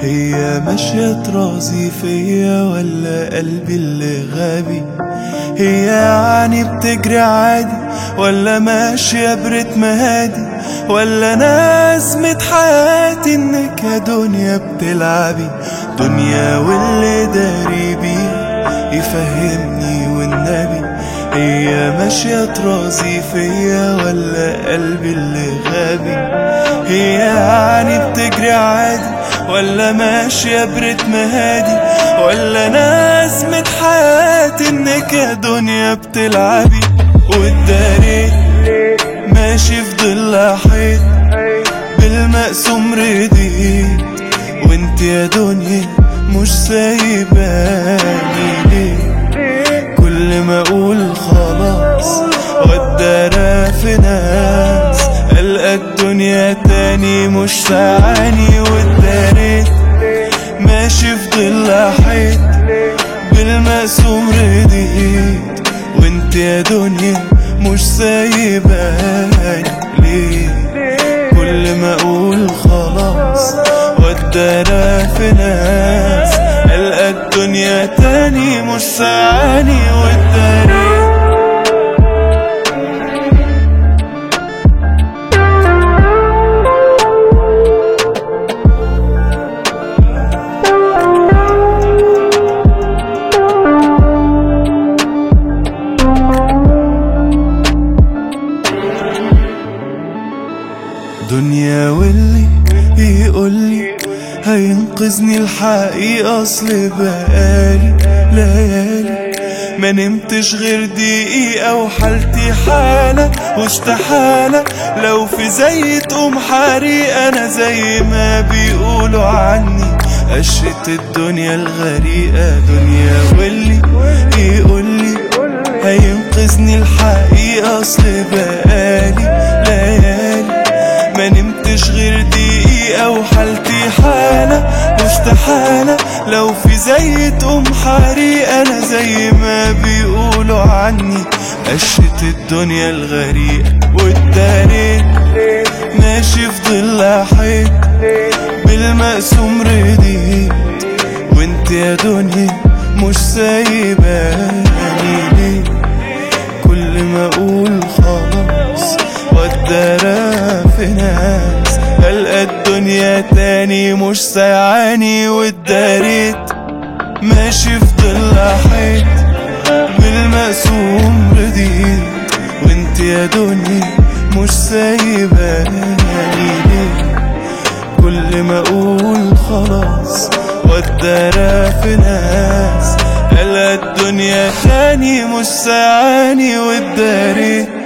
هي ماشية ترازي فيا ولا قلبي اللي غبي هي يعني بتجري عادي ولا ماشية برتم هادي ولا نازمة حياتي انك يا دنيا بتلعبي دنيا واللي داري بيه يفهمني والنبي هي ماشية ترازي فيا ولا قلبي اللي غبي هي يعني بتجري عادي ولا ماشية برتم هادي ولا نازمة حياتي انك يا دنيا بتلعبي والداري ماشي في ضل حيط بالمقسوم رديت وانت يا دنيا مش سايباني ليه كل ما اقول خلاص والدارا في ناس القى الدنيا تاني مش ساعاني والداريت ماشي في ضل حيط بالمقسوم رديت وانت يا دنيا مش سايباني ليه كل ما اقول خلاص والدارا في ناس القى الدنيا تاني مش ساعاني والداري دنيا واللي يقولي هينقذني الحقيقة أصل بقالي ليالي ما نمتش غير دقيقة وحالتي حالة واستحالة لو في زي تقوم حريق أنا زي ما بيقولوا عني قشة الدنيا الغريقة دنيا واللي يقولي هينقذني الحقيقة أصل بقالي ليالي ما نمتش غير دقيقة وحالتي حالة واستحالة لو في زي تقوم حريق أنا زي ما بيقولوا عني قشة الدنيا الغريقة والداري ماشي في ضل حيط بالمقسوم رديت وانت يا دنيا مش سايباني ليه كل ما اقول خلاص والدارا في ناس القى الدنيا تاني مش سايعاني والداريت ماشي في ضل حيط بالمقسوم رديت وانت يا دنيا مش سايباني ليه كل ما اقول خلاص والدارا في ناس القى الدنيا تاني مش ساعاني والداري